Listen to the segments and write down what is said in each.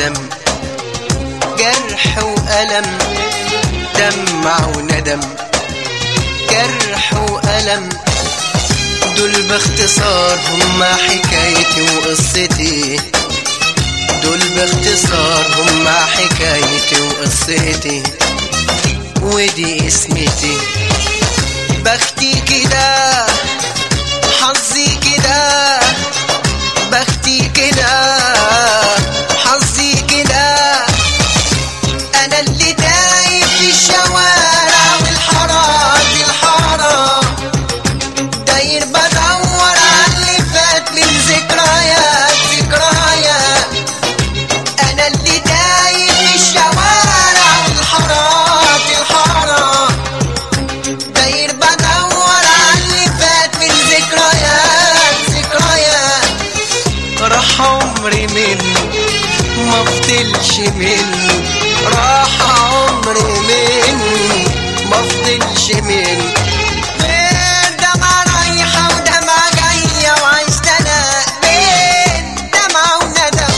وندم جرح وألم دمع وندم جرح وألم دول باختصار هما حكايتي وقصتي دول باختصار هما حكايتي وقصتي ودي اسمتي بختي كده حظي كده بختي كده حظي كده انا اللي تايه في الشوارع والحارات الحارة داير بدور على اللي فات من ذكريات ذكريات انا اللي تايه في الشوارع والحارات الحارة داير بدور على اللي فات من ذكريات ذكريات راح عمري منه ما فضلش منه راح عمري منه ما فضلش منه غير دمعة رايحة ودمعة جاية وعشت انا بين دمعة وندم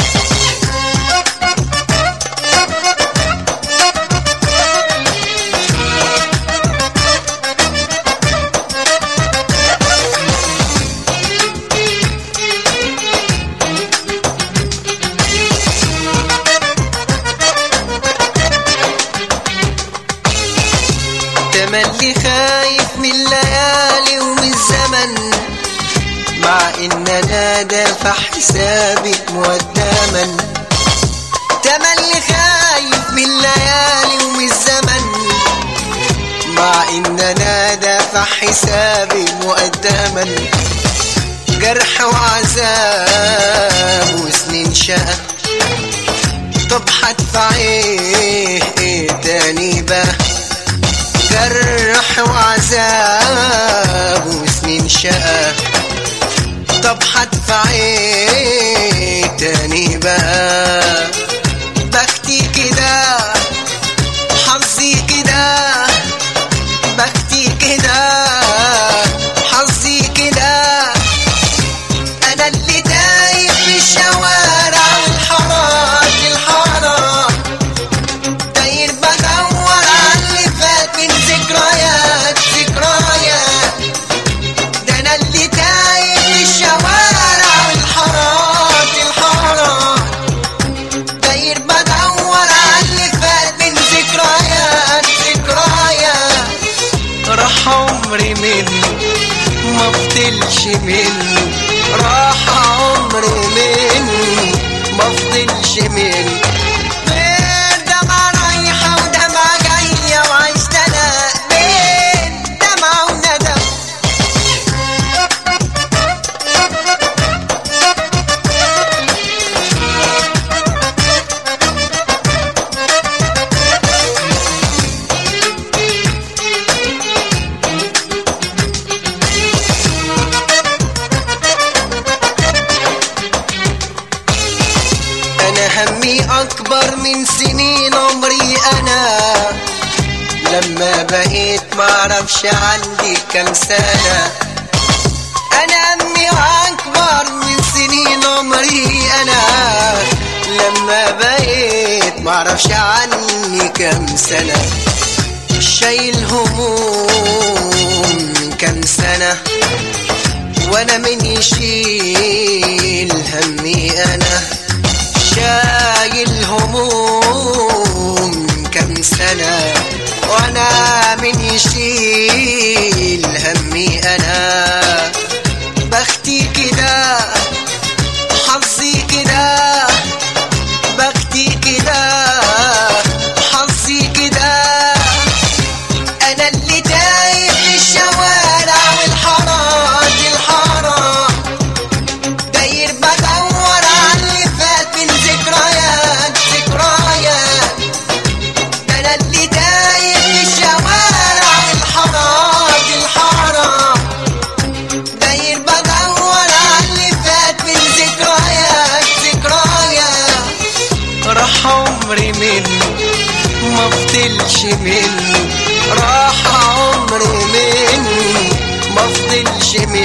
تملي خايف من الليالي ومن الزمن مع ان انا دافع حسابي مقدما تملي خايف من الليالي ومن الزمن مع ان انا دافع حسابي مقدما جرح وعذاب وسنين شقى طب هدفع ايه ايه تاني بقى جرح وعذاب وسنين شقى طب هدفع ايه تاني بقى بختي كده حظي كده بختي كده حظي كده انا اللي تايه في الشوارع والحارات الحارات داير بدور على اللي فات من ذكريات ذكريات ده انا اللي تايه في الشوارع والحارات الحارات داير بدور على اللي فات من ذكريات ذكريات راح عمري منه ما فضلش منه راح عمري منه ما فضلش منه غير دمعة رايحة ودمعة جاية وعشت انا بين دمعة وندم انا همي اكبر من سنين عمري انا لما بقيت معرفش عندي كام سنة انا همي اكبر من سنين عمري انا لما بقيت معرفش عني كام سنة شايل هموم من كام سنة وانا من يشيل همي انا شايل هموم كم سنة وانا من يشيل همي انا بختي كده حظي كده بختي كده حظي كده انا اللي تايه في الشوارع والحارات الحارات داير بدور على اللي فات من ذكريات ذكريات ده انا اللي تايه في الشوارع والحارات الحارات داير بدور على اللي فات من ذكريات ذكريات راح عمري منه ما فضلش منه راح عمري منه ما فضلش منه